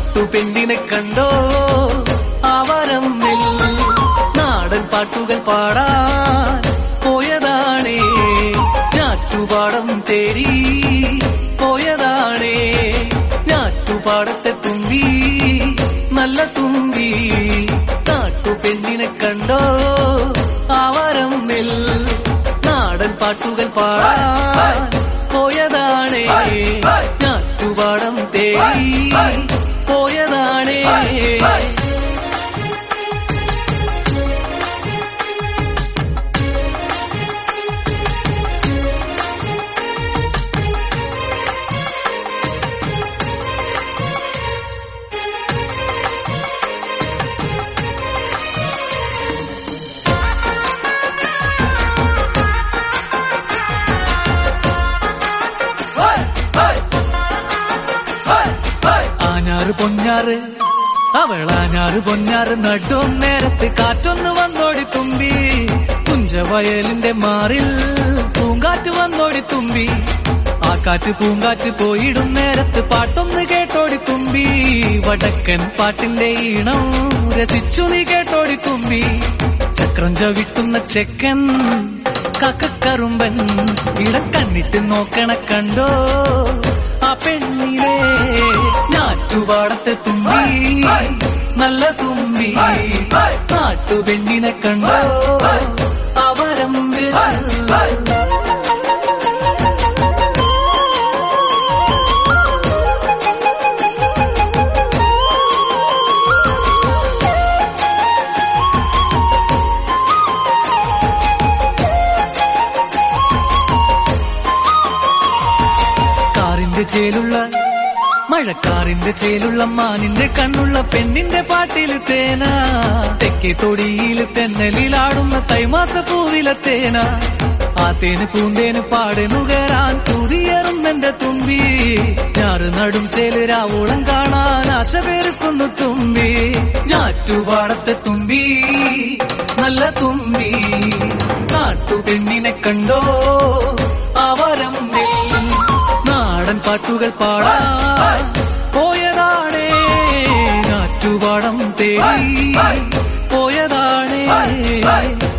നാട്ടുപെണ്ണിനെ കണ്ടോ അവരം നാടൻ പാട്ടുകൾ പാടാൻ പോയതാണേ ഞാറ്റുപാടം തേടി പോയതാണേ ഞാറ്റുപാടത്തെ തുമ്പി നല്ല തുമ്പി നാട്ടുപെണ്ണിനെ കണ്ടോ അവരം നാടൻ പാട്ടുകൾ പാടാൻ പോയതാണേ ഞാറ്റുപാടം തേടി പോയതാണേ ആഞ്ഞാറ് പൊഞ്ഞാറ് അവളാഞ്ഞാറ് പൊഞ്ഞാറ് നട്ടും നേരത്ത് കാറ്റൊന്ന് വന്നോടി തുമ്പി കുഞ്ചവയലിന്റെ മാറിൽ പൂങ്കാറ്റ് വന്നോടി തുമ്പി ആ കാറ്റ് പൂങ്കാറ്റ് പോയിടും നേരത്ത് പാട്ടൊന്ന് കേട്ടോടി തുമ്പി വടക്കൻ പാട്ടിന്റെ ഈണം രസിച്ചു നീ കേട്ടോടി തുമ്പി ചക്രം ചവിട്ടുന്ന ചെക്കൻ കക്കക്കറുമ്പൻ ഇടക്കണ്ണിട്ട് നോക്കണ കണ്ടോ ആ പെണ്ണിനെ ഞാറ്റുപാടത്തെ തുമ്പി നല്ല തുമ്പി നാട്ടുപെണ്ണിനെ കണ്ടോ അവരം കാറിന്റെ ചേലുള്ള മഴക്കാറിന്റെ ചേലുള്ള മാനിന്റെ കണ്ണുള്ള പെണ്ണിന്റെ പാട്ടിൽ തേന തെക്കേ തൊടിയിൽ തെന്നലിലാടുന്ന തൈമാസ പൂവിലെ തേന ആ തേന് പൂന്തേന് പാടെ നുകരാൻ തുതിയറുന്നെന്റെ തുമ്പി ഞാറ് നടും ചേല് രാവോളം കാണാൻ ആശ പേർക്കുന്നു തുമ്പി ഞാറ്റുപാടത്തെ തുമ്പി നല്ല തുമ്പി നാട്ടുപെണ്ണിനെ കണ്ടോ അവരം നാടൻ പാട്ടുകൾ പാടാൻ പോയതാണേ നാറ്റുപാടം തേടി പോയതാണേ